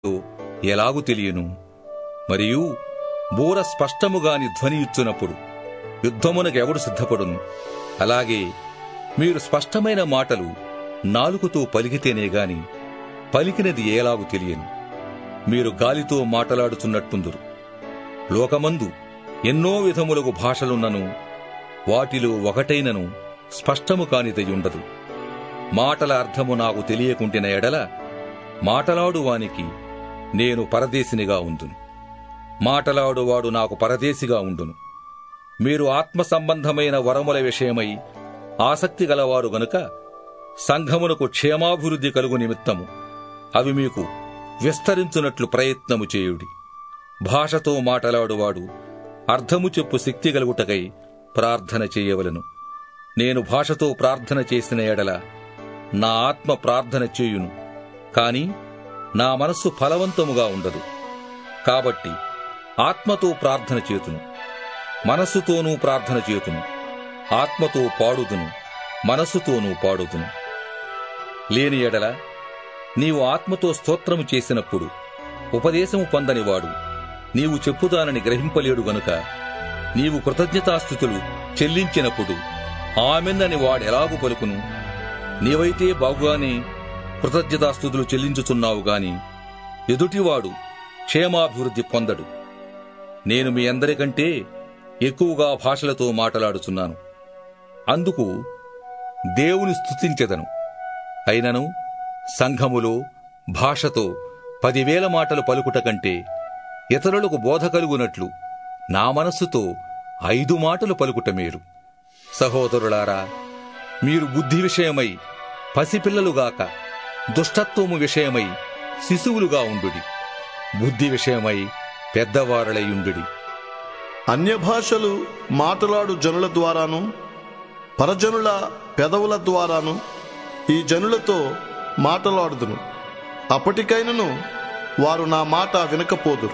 ఎలాగు తెలియను మరియు బూర స్పష్టముగాని ధ్వని ఇచ్చునప్పుడు యుద్ధమునకు ఎవడు సిద్ధపడును అలాగే మీరు స్పష్టమైన మాటలు నాలుకతో పలికితేనే గాని పలికినది ఎలాగు తెలియను మీరు గాలితో మాటలాడుచున్నట్టుందురు లోకమందు ఎన్నో విధములకు భాషలున్నను వాటిలో ఒకటైనను స్పష్టము కానిదయుండదు మాటల అర్థము నాకు తెలియకుంటిన ఎడల మాటలాడువానికి నేను పరదేశినిగా ఉందును మాటలాడువాడు నాకు పరదేశిగా ఉండును మీరు ఆత్మ సంబంధమైన వరముల విషయమై ఆసక్తి గలవారు గనుక సంఘమునకు క్షేమాభివృద్ధి కలుగు నిమిత్తము అవి మీకు విస్తరించునట్లు ప్రయత్నము చేయుడి భాషతో మాటలాడువాడు అర్థము చెప్పు శక్తి కలుగుటకై ప్రార్థన చేయవలను నేను భాషతో ప్రార్థన చేసిన ఎడల నా ఆత్మ ప్రార్థన చేయును కాని నా మనస్సు ఫలవంతముగా ఉండదు కాబట్టి ఆత్మతో ప్రార్థన చేతును మనస్సుతోనూ ప్రార్థన చేతును ఆత్మతో పాడుదును మనస్సుతోనూ పాడుదును లేని ఎడల నీవు ఆత్మతో స్తోత్రము చేసినప్పుడు ఉపదేశము పొందనివాడు నీవు చెప్పుదానని గ్రహింపలేడు గనుక నీవు కృతజ్ఞతాస్థుతులు చెల్లించినప్పుడు ఆమెన్నని వాడెలాగు పలుకును నీవైతే బాగుగానే కృతజ్ఞతాస్థుతులు చెల్లించుచున్నావు గాని ఎదుటివాడు క్షేమాభివృద్ధి పొందడు నేను మీ అందరికంటే ఎక్కువగా భాషలతో మాట్లాడుచున్నాను అందుకు దేవుని స్తుతించెదను అయినను సంఘములో భాషతో పదివేల మాటలు పలుకుట కంటే ఇతరులకు బోధ కలుగునట్లు నా మనస్సుతో ఐదు మాటలు పలుకుట మేలు సహోదరులారా మీరు బుద్ధి విషయమై పసిపిల్లలుగాక దుష్టత్వము విషయమై శిశువులుగా ఉండుడి బుద్ధి విషయమై పెద్దవారలయుండుడి అన్యభాషలు మాట్లాడు జనుల ద్వారాను పరజనుల పెదవుల ద్వారాను ఈ జనులతో మాటలాడుదును అప్పటికైనను వారు నా మాట వినకపోదురు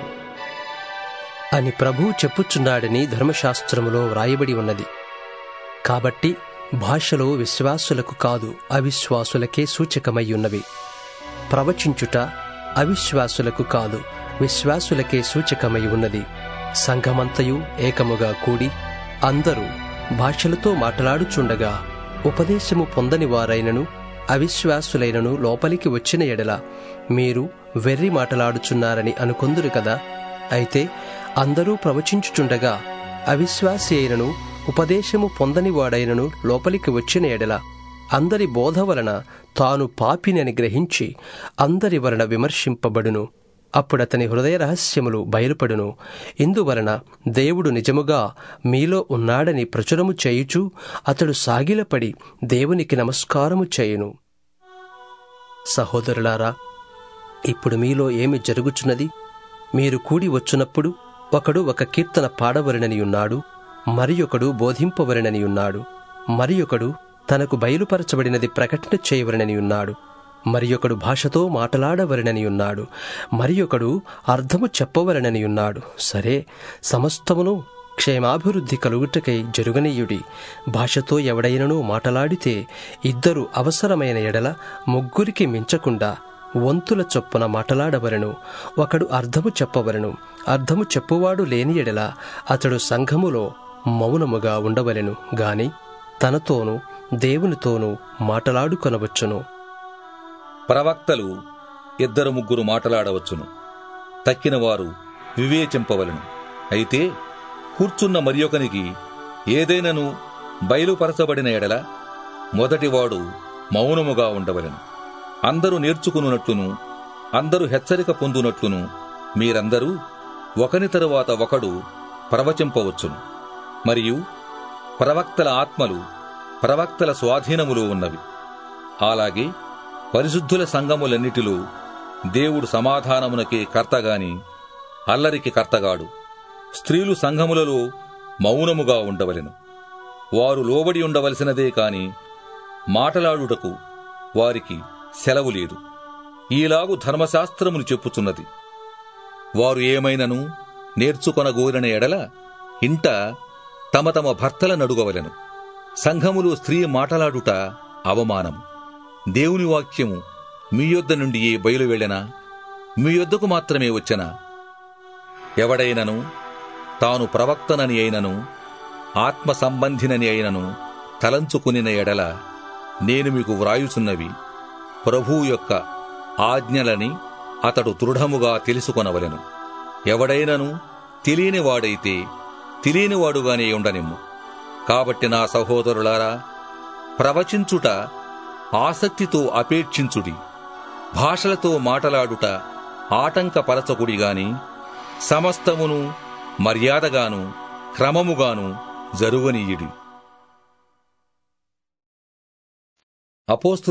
అని ప్రభువు చెప్పుచున్నాడని ధర్మశాస్త్రములో వ్రాయబడి ఉన్నది కాబట్టి భాషలో విశ్వాసులకు కాదు అవిశ్వాసులకే సూచకమై ఉన్నవి ప్రవచించుట అవిశ్వాసులకు కాదు విశ్వాసులకే సూచకమై ఉన్నది సంఘమంతయు ఏకముగా కూడి అందరూ భాషలతో మాట్లాడుచుండగా ఉపదేశము పొందని వారైనను అవిశ్వాసులైనను లోపలికి వచ్చిన ఎడల మీరు వెర్రి మాటలాడుచున్నారని అనుకొందురు కదా అయితే అందరూ ప్రవచించుచుండగా అవిశ్వాసి అయినను ఉపదేశము పొందని వాడైనను లోపలికి వచ్చిన ఎడల అందరి బోధ వలన తాను పాపినని గ్రహించి అందరి వలన విమర్శింపబడును అప్పుడతని హృదయ రహస్యములు బయలుపడును ఇందువలన దేవుడు నిజముగా మీలో ఉన్నాడని ప్రచురము చేయుచు అతడు సాగిలపడి దేవునికి నమస్కారము చేయును సహోదరులారా ఇప్పుడు మీలో ఏమి జరుగుచున్నది మీరు కూడి వచ్చునప్పుడు ఒకడు ఒక కీర్తన పాడవలనని ఉన్నాడు మరి ఒకడు బోధింపవలనని ఉన్నాడు మరి ఒకడు తనకు బయలుపరచబడినది ప్రకటన చేయవలనని ఉన్నాడు మరి ఒకడు భాషతో మాటలాడవలనని ఉన్నాడు మరి ఒకడు అర్థము చెప్పవలనని ఉన్నాడు సరే సమస్తమును క్షేమాభివృద్ధి కలుగుటకై జరుగనీయుడి భాషతో ఎవడైనను మాటలాడితే ఇద్దరు అవసరమైన ఎడల ముగ్గురికి మించకుండా వంతుల చొప్పున మాటలాడవలను ఒకడు అర్థము చెప్పవలను అర్థము చెప్పువాడు లేని ఎడల అతడు సంఘములో మౌనముగా ఉండవలెను గాని తనతోనూ దేవునితోనూ మాటలాడుకొనవచ్చును ప్రవక్తలు ఇద్దరు ముగ్గురు మాటలాడవచ్చును తక్కిన వారు వివేచింపవలను అయితే కూర్చున్న మరియొకనికి ఏదైనను బయలుపరచబడిన ఎడల మొదటివాడు మౌనముగా ఉండవలెను అందరూ నేర్చుకునున్నట్లును అందరూ హెచ్చరిక పొందునట్లును మీరందరూ ఒకని తరువాత ఒకడు ప్రవచింపవచ్చును మరియు ప్రవక్తల ఆత్మలు ప్రవక్తల స్వాధీనములో ఉన్నవి అలాగే పరిశుద్ధుల సంఘములన్నిటిలో దేవుడు సమాధానమునకే కర్తగాని అల్లరికి కర్తగాడు స్త్రీలు సంఘములలో మౌనముగా ఉండవలెను వారు లోబడి ఉండవలసినదే కాని మాటలాడుటకు వారికి సెలవు లేదు ఈలాగు ధర్మశాస్త్రమును చెప్పుచున్నది వారు ఏమైనను నేర్చుకొనగోరిన ఎడల ఇంట తమ తమ భర్తల నడుగవలెను సంఘములో స్త్రీ మాటలాడుట అవమానము దేవుని వాక్యము మీ యొద్ద నుండి ఏ బయలు వెళ్ళనా మీ యొద్దకు మాత్రమే వచ్చెనా ఎవడైనను తాను ప్రవక్తనని అయినను ఆత్మ సంబంధినని అయినను తలంచుకునిన ఎడల నేను మీకు వ్రాయుచున్నవి ప్రభువు యొక్క ఆజ్ఞలని అతడు దృఢముగా తెలుసుకొనవలెను ఎవడైనను తెలియనివాడైతే తెలియనివాడుగానే ఉండనిమ్ము కాబట్టి నా సహోదరులారా ప్రవచించుట ఆసక్తితో అపేక్షించుడి భాషలతో మాటలాడుట ఆటంకపరచకుడి గాని సమస్తమును మర్యాదగాను క్రమముగాను జరుగనీయుడి అపోస్తు